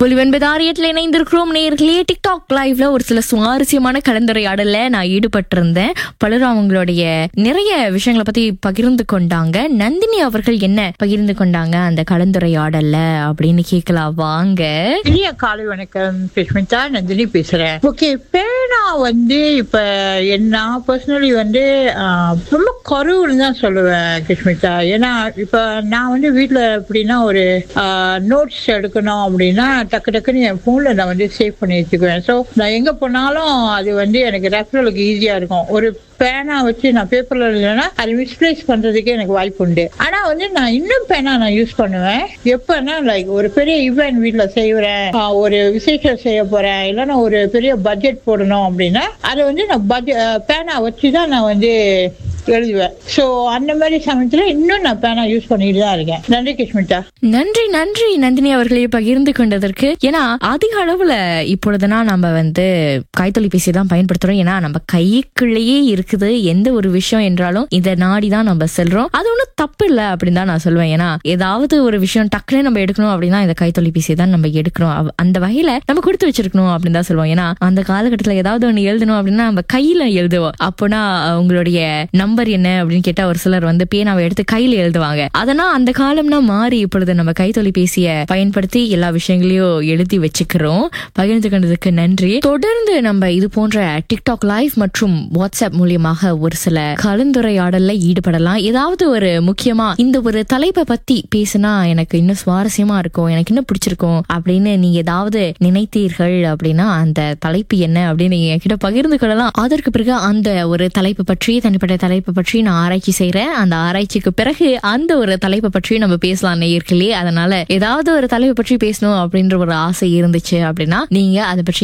ஒலிவன்பதாரியத்தில் இணைந்திருக்கிறோம் நேர்களே டிக்டாக் லைவ்ல ஒரு சில சுவாரஸ்யமான கலந்துரையாடல்ல நான் ஈடுபட்டிருந்தேன் பலரும் அவங்களுடைய நிறைய விஷயங்களை பத்தி பகிர்ந்து கொண்டாங்க நந்தினி அவர்கள் என்ன பகிர்ந்து கொண்டாங்க அந்த கலந்துரையாடல்ல அப்படின்னு கேட்கலாம் வாங்க இனிய காலை வணக்கம் சுஷ்மிதா நந்தினி பேசுறேன் ஓகே பேனா வந்து இப்ப என்ன பர்சனலி வந்து ஆஹ், ரொம்ப குறைவுன்னு தான் சொல்லுவேன் கிருஷ்மிதா ஏன்னா இப்ப நான் வந்து வீட்ல எப்படின்னா ஒரு நோட்ஸ் எடுக்கணும் அப்படின்னா டக்கு டக்குன்னு என் போன்ல நான் வந்து சேவ் பண்ணி வச்சுக்குவேன் ஸோ நான் எங்க போனாலும் அது வந்து எனக்கு ரெஃபரலுக்கு ஈஸியா இருக்கும் ஒரு பேனா வச்சு நான் பேப்பர்ல எழுதுனா அது மிஸ்பிளேஸ் பண்றதுக்கே எனக்கு வாய்ப்பு உண்டு ஆனா வந்து நான் இன்னும் பேனா நான் யூஸ் பண்ணுவேன் எப்பன்னா லைக் ஒரு பெரிய ஈவென்ட் வீட்ல செய்யறேன் ஆஹ் ஒரு விசேஷம் செய்ய போறேன் இல்லைன்னா ஒரு பெரிய பட்ஜெட் போடணும் அப்படின்னா அதை வந்து நான் பட்ஜெட் பேனா வச்சு தான் நான் வந்து எழுதுவேன் ஸோ அந்த மாதிரி சமயத்துல இன்னும் நான் பேனா யூஸ் பண்ணிட்டு தான் இருக்கேன் நன்றி கிருஷ்மிதா நன்றி நன்றி நந்தினி அவர்களே பகிர்ந்து கொண்டதற்கு ஏன்னா அதிக அளவுல இப்பொழுதுனா நம்ம வந்து கைத்தொலைபேசி தான் பயன்படுத்துறோம் ஏன்னா நம்ம கைக்குள்ளேயே இருக்குது எந்த ஒரு விஷயம் என்றாலும் இதை நாடி தான் நம்ம செல்றோம் அது ஒன்றும் தப்பு இல்லை அப்படின்னு தான் நான் சொல்லுவேன் ஏன்னா ஏதாவது ஒரு விஷயம் டக்குன்னு நம்ம எடுக்கணும் அப்படின்னா இந்த கைத்தொலைபேசி தான் நம்ம எடுக்கிறோம் அவ- அந்த வகையில நம்ம கொடுத்து வச்சிருக்கணும் அப்படின்னு தான் சொல்லுவோம் ஏன்னா அந்த காலகட்டத்துல ஏதாவது ஒண்ணு எழுதணும் அப்படின்னா நம்ம கையில எழுதுவோம் அப்போனா அஹ், உங்களுடைய நம்பர் என்ன அப்படின்னு கேட்டா ஒரு சிலர் வந்து பேனாவை எடுத்து கையில எழுதுவாங்க அதனா அந்த காலம்னா மாறி இப்பொழுது நம்ம கைத்தொலைபேசிய பயன்படுத்தி எல்லா விஷயங்களையும் எழுதி வச்சுக்கிறோம் பகிர்ந்து கொண்டதுக்கு நன்றி தொடர்ந்து நம்ம இது போன்ற டிக்டாக் லைவ் மற்றும் வாட்ஸ்அப் மூலியமாக ஒரு சில கலந்துரையாடல்ல ஈடுபடலாம் ஏதாவது ஒரு முக்கியமா இந்த ஒரு தலைப்பை பத்தி பேசினா எனக்கு இன்னும் சுவாரஸ்யமா இருக்கும் எனக்கு இன்னும் பிடிச்சிருக்கும் அப்படின்னு நீங்க ஏதாவது நினைத்தீர்கள் அப்படின்னா அந்த தலைப்பு என்ன அப்படின்னு நீங்க என்கிட்ட பகிர்ந்து கொள்ளலாம் அதற்கு பிறகு அந்த ஒரு தலைப்பு பற்றி தனிப்பட்ட தலைப்பு பற்றி நான் ஆராய்ச்சி செய்றேன் அந்த ஆராய்ச்சிக்கு பிறகு அந்த ஒரு தலைப்பை பற்றி நம்ம பேசலாம் நேயர்களே அதனால ஏதாவது ஒரு தலைப்பை பற்றி பேசணும் அப்படின்ற ஒரு ஆசை இருந்துச்சு அப்படின்னா நீங்க அதை பற்றி